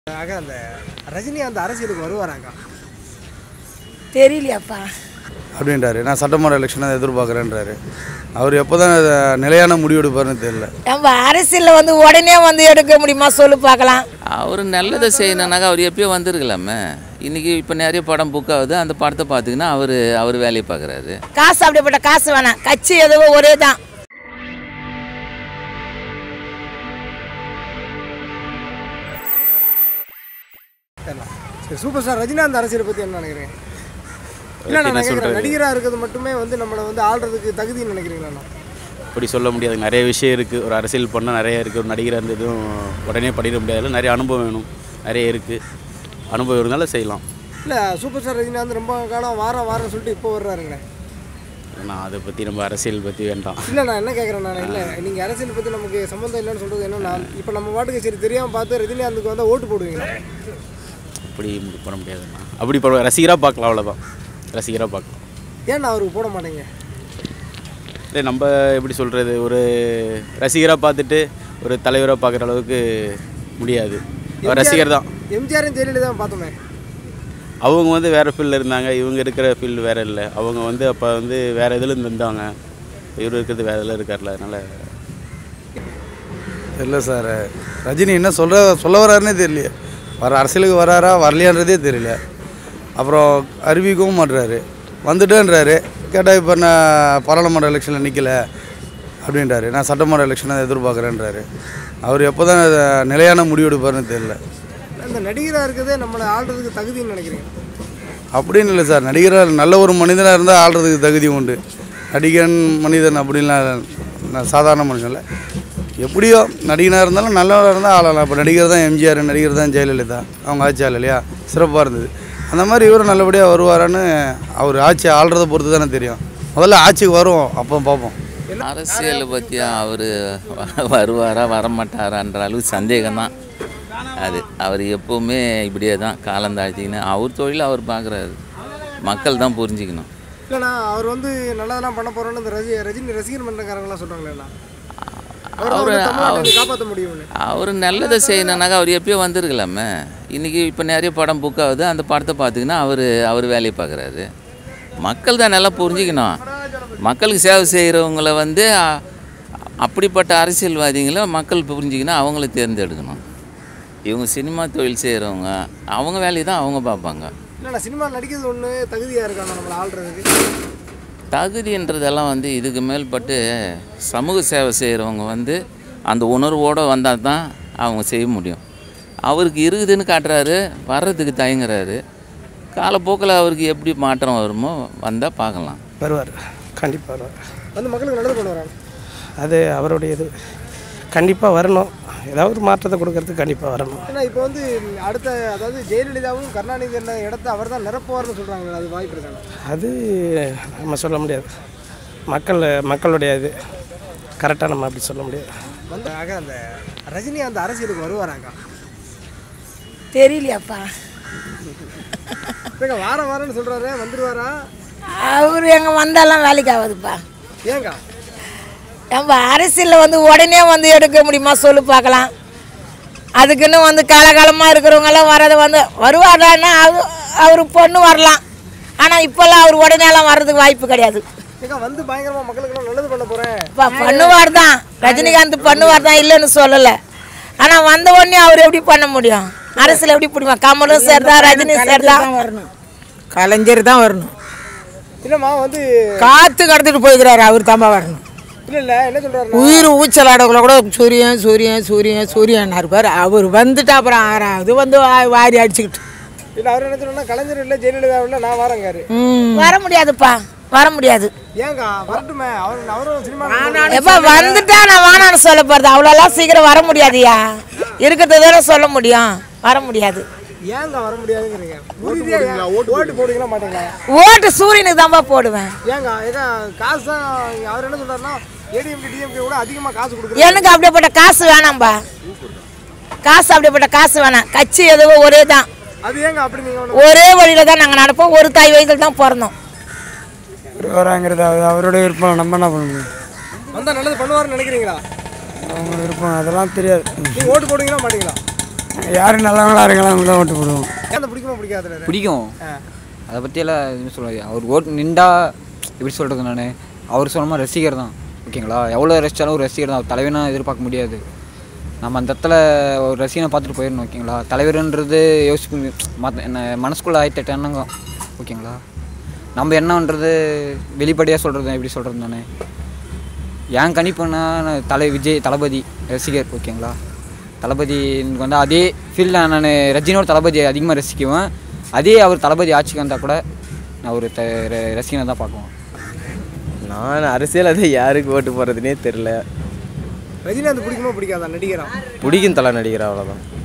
ஆக அந்த ரஜினி அந்த அரசியலுக்கு வருவாராக்கா தெரியலையாப்பா அப்படின்றாரு நான் சட்டமன்ற எலெக்ஷனை எதிர்பார்க்குறேன்றாரு அவர் எப்போ தான் நிலையான முடிவு எடுப்பாருன்னு தெரியல நம்ம அரசியலில் வந்து உடனே வந்து எடுக்க முடியுமா சொல்லு பார்க்கலாம் அவர் நல்லதை செய்யணுன்னாக்கா அவர் எப்பயோ வந்திருக்கலாமே இன்றைக்கி இப்போ நிறைய படம் புக் ஆகுது அந்த படத்தை பார்த்திங்கன்னா அவர் அவர் வேலையை பார்க்குறாரு காசு அப்படிப்பட்ட காசு வேணாம் கட்சி எதுவோ ஒரே தான் சரிண்ணா சரி சூப்பர் ஸ்டார் ரஜினிகாந்த் அரசியலை பற்றி என்ன நினைக்கிறீங்க இல்லை நான் நினைக்கிறேன் நடிகராக இருக்கிறது மட்டுமே வந்து நம்மளை வந்து ஆள்றதுக்கு தகுதின்னு நினைக்கிறீங்களாண்ணா அப்படி சொல்ல முடியாது நிறைய விஷயம் இருக்குது ஒரு அரசியல் பண்ணால் நிறைய இருக்குது ஒரு நடிகராக இருந்து எதுவும் உடனே பண்ணிட முடியாது நிறைய அனுபவம் வேணும் நிறைய இருக்குது அனுபவம் இருந்தாலும் செய்யலாம் இல்லை சூப்பர் ஸ்டார் ரஜினிகாந்த் ரொம்ப காலம் வாரம் வாரம் சொல்லிட்டு இப்போ வர்றாருங்களே நான் அதை பற்றி நம்ம அரசியல் பற்றி வேண்டாம் இல்லை நான் என்ன கேட்குறேன் நான் இல்லை நீங்கள் அரசியல் பற்றி நமக்கு சம்மந்தம் இல்லைன்னு சொல்கிறது என்னன்னா இப்போ நம்ம பாட்டுக்கு சரி தெரியாமல் பார்த்து ரஜினிகாந்துக்கு வந்தால் ஓட்டு போடுவீங்களா அப்படி முடிவு பண்ண முடியாதுண்ணா அப்படி பண்ண ரசிகராக பார்க்கலாம் அவ்வளோதான் ரசிகராக பார்க்கலாம் ஏன் அவருக்கு போட மாட்டேங்க இல்லை நம்ம எப்படி சொல்கிறது ஒரு ரசிகராக பார்த்துட்டு ஒரு தலைவராக பார்க்குற அளவுக்கு முடியாது அவர் ரசிகர் தான் எம்ஜிஆரும் ஜெயலலிதா பார்த்தோமே அவங்க வந்து வேறு ஃபீல்டில் இருந்தாங்க இவங்க இருக்கிற ஃபீல்டு வேறு இல்லை அவங்க வந்து அப்போ வந்து வேறு இதில் இருந்து வந்தாங்க இவர் இருக்கிறது வேறு இதில் இருக்கார்ல அதனால் தெரியல சார் ரஜினி என்ன சொல்ற சொல்ல வராருன்னே தெரியல வர அரசியலுக்கு வராரா வரலையான்றதே தெரியல அப்புறம் அறிவிக்கவும் மாட்டுறாரு வந்துட்டேன்றாரு கேட்டால் இப்போ நான் பாராளுமன்ற எலெக்ஷனில் நிற்கல அப்படின்றாரு நான் சட்டமன்ற எலெக்ஷனை எதிர்பார்க்குறேன்றாரு அவர் எப்போ தான் நிலையான முடிவு எடுப்பாருன்னு தெரியல அந்த நடிகராக இருக்கிறதே நம்மளை ஆள்றதுக்கு தகுதின்னு நினைக்கிறீங்க அப்படின்னு இல்லை சார் நடிகராக நல்ல ஒரு மனிதனாக இருந்தால் ஆள்றதுக்கு தகுதி உண்டு நடிகன் மனிதன் அப்படின்லாம் நான் சாதாரண மனுஷன் இல்லை எப்படியோ நடிகனாக இருந்தாலும் நல்லவராக இருந்தால் ஆளலாம் இப்போ நடிகர் தான் எம்ஜிஆர் நடிகர் தான் ஜெயலலிதா அவங்க ஆட்சி ஆள் இல்லையா சிறப்பாக இருந்தது அந்த மாதிரி இவரும் நல்லபடியாக வருவாரான்னு அவர் ஆட்சி ஆள்றதை பொறுத்து தானே தெரியும் முதல்ல ஆட்சிக்கு வரும் அப்போ பார்ப்போம் அரசியலை பற்றி அவர் வருவாரா வரமாட்டாரான்ற அளவுக்கு சந்தேகம்தான் அது அவர் எப்போவுமே இப்படியே தான் காலம் தாழ்த்திக்கின்னு அவர் தொழில் அவர் பார்க்குறாரு மக்கள் தான் புரிஞ்சுக்கணும் இல்லைண்ணா அவர் வந்து நல்லதெல்லாம் பண்ண போகிறோன்னு இந்த ரஜி ரஜினி ரசிகர் மன்றக்காரங்களாம் சொல்கிறாங்களேண்ணா அவர் அவர் வந்து தமிழ்நாட்டை காப்பாற்ற முடியும்னு அவர் நல்லதை செய்யணுன்னாக்கா அவர் எப்பயோ வந்திருக்கலாமே இன்றைக்கி இப்போ நிறைய படம் புக் ஆகுது அந்த படத்தை பார்த்திங்கன்னா அவர் அவர் வேலையை பார்க்குறாரு மக்கள் தான் நல்லா புரிஞ்சுக்கணும் மக்களுக்கு சேவை செய்கிறவங்கள வந்து அ- அப்படிப்பட்ட அரசியல்வாதிகளை மக்கள் புரிஞ்சுக்கணும் அவங்கள தேர்ந்தெடுக்கணும் இவங்க சினிமா தொழில் செய்கிறவங்க அவங்க வேலையை தான் அவங்க பார்ப்பாங்க இல்லைண்ணா சினிமா நடிக்கிறது ஒன்று தகுதியாக இருக்காண்ணா நம்மளை ஆள்றதுக்கு தகுதின்றதெல்லாம் வந்து இதுக்கு மேல்பட்டு சமூக சேவை செய்கிறவங்க வந்து அந்த உணர்வோடு வந்தால் தான் அவங்க செய்ய முடியும் அவருக்கு இருக்குதுன்னு காட்டுறாரு வர்றதுக்கு தயங்குறாரு காலப்போக்கில் அவருக்கு எப்படி மாற்றம் வருமோ வந்தால் பார்க்கலாம் வருவார் கண்டிப்பாக வருவார் வந்து மக்களுக்கு நல்லது பண்ண வராங்க அது அவருடைய இது கண்டிப்பாக வரணும் ஏதாவது ஒரு மாற்றத்தை கொடுக்கறதுக்கு கண்டிப்பாக வரணும் ஏன்னா இப்போ வந்து அடுத்த அதாவது ஜெயலலிதாவும் கருணாநிதி என்ற இடத்த அவர் தான் நிரப்புவார்னு சொல்கிறாங்க அது வாய்ப்பு இருக்காங்க அது நம்ம சொல்ல முடியாது மக்கள் மக்களுடைய இது கரெக்டாக நம்ம அப்படி சொல்ல முடியாது வந்து ஆக அந்த ரஜினி அந்த அரசியலுக்கு வருவாராக்கா தெரியலையாப்பா ஏங்க வாரம் வாரம்னு சொல்கிறாரு வந்துருவாரா அவர் எங்கே வந்தாலாம் வேலைக்கு ஆகாதுப்பா ஏங்கா நம்ம அரசியலில் வந்து உடனே வந்து எடுக்க முடியுமா சொல்லு பார்க்கலாம் அதுக்குன்னு வந்து காலகாலமாக இருக்கிறவங்கெல்லாம் வரதை வந்து வருவாரான்னா அவர் அவர் பொண்ணு வரலாம் ஆனால் இப்போல்லாம் அவர் உடனேலாம் வர்றதுக்கு வாய்ப்பு கிடையாது ஏங்க வந்து பயங்கரமாக மக்களுக்கு நல்லது பண்ண போகிறேன் இப்போ பண்ணுவார் தான் ரஜினிகாந்த் பண்ணுவார் தான் இல்லைன்னு சொல்லலை ஆனால் வந்த உடனே அவர் எப்படி பண்ண முடியும் அரசியல் எப்படி பிடிமா கமலும் சேர்தா ரஜினி சேர்தா வரணும் கலைஞர் தான் வரணும் இல்லைம்மா வந்து காத்து கடத்திட்டு போய்க்கிறாரு அவர் தாம்பா வரணும் இல்லை இல்லை என்ன சொல்கிறாருன்னா உயிர் ஊச்சலாடக்குள்ள கூட சூரியன் சூரியன் சூரியன் சூரியன் இருப்பார் அவர் வந்துட்டு அப்புறம் ஆறாவது வந்து வா- வாரி அடிச்சுக்கிட்டு இல்லை அவர் என்ன சொல்றேன்னா கலைஞர் இல்லை ஜெயலலிதா இல்லை நான் வரேங்காரு ம் வர முடியாதுப்பா வர முடியாது ஏங்கா வரட்டுமே அவர் அவரும் சினிமா எப்பா வந்துட்டா நான் வானான்னு சொல்ல போகிறது அவ்வளோலாம் சீக்கிரம் வர முடியாதுயா இருக்கிறது தானே சொல்ல முடியும் வர முடியாது ஏங்க வர முடியாதுங்கிறீங்க உறுதியா ஏன்? ஓட்டு போடுவீங்களா மாட்டீங்களா ஓட்டு சூரியனுக்கு தான்ப்பா போடுவேன் ஏங்க ஏங்க காசு தான் அவர் என்ன சொல்றாருன்னா ஏடிஎம்கே டிஎம்கே கூட அதிகமாக காசு கொடுக்குறாரு எனக்கு அப்படிப்பட்ட காசு வேணாம்பா காசு அப்படிப்பட்ட காசு வேணாம் கட்சி எதுவோ ஒரே தான் அது ஏங்க அப்படி நீங்கள் ஒரே வழியில தான் நாங்கள் நடப்போம் ஒரு தாய் வயதில் தான் பிறந்தோம் வராங்கிறது அவருடைய விருப்பம் நம்ம என்ன பண்ண முடியும் வந்தால் நல்லது பண்ணுவாருன்னு நினைக்கிறீங்களா அவங்க விருப்பம் அதெல்லாம் தெரியாது நீங்கள் ஓட்டு போடுவீங்களா மாட்டீங்களா யார் நல்லவங்களா இருக்கலாம் அவங்க தான் ஓட்டு போடுவோம் ஏன் அந்த பிடிக்குமா பிடிக்காத பிடிக்கும் அதை பற்றியெல்லாம் எதுவுமே சொல்லாது அவர் ஓட்டு நின்றா எப்படி சொல்கிறது நான் அவர் சொன்ன மாதிரி ரசிகர் தான் ஓகேங்களா எவ்வளோ ரசித்தாலும் ஒரு ரசிகர் தான் அவர் தலைவனா எதிர்பார்க்க முடியாது நம்ம அந்த இடத்துல ஒரு ரசிகனை பார்த்துட்டு போயிடணும் ஓகேங்களா தலைவருன்றது யோசிக்க மற்ற என்ன மனசுக்குள்ளே ஆயிரத்தெட்டு எண்ணங்க ஓகேங்களா நம்ம என்னன்றது வெளிப்படையாக சொல்கிறது எப்படி சொல்கிறது நான் என் கணிப்புனா நான் தலை விஜய் தளபதி ரசிகர் ஓகேங்களா தளபதி எனக்கு வந்து அதே ஃபீல்டில் நான் ரஜினியோட தளபதி அதிகமாக ரசிக்குவேன் அதே அவர் தளபதி ஆட்சிக்கு வந்தால் கூட நான் ஒரு த ர- ரசிகனை தான் பார்க்குவேன் நான் அரசியல் அதை யாருக்கு ஓட்டு போடுறதுனே தெரில ரஜினிகாந்த் பிடிக்குமா பிடிக்காதா நடிகரா பிடிக்கும் தலை நடிகர் அவ்வளோதான்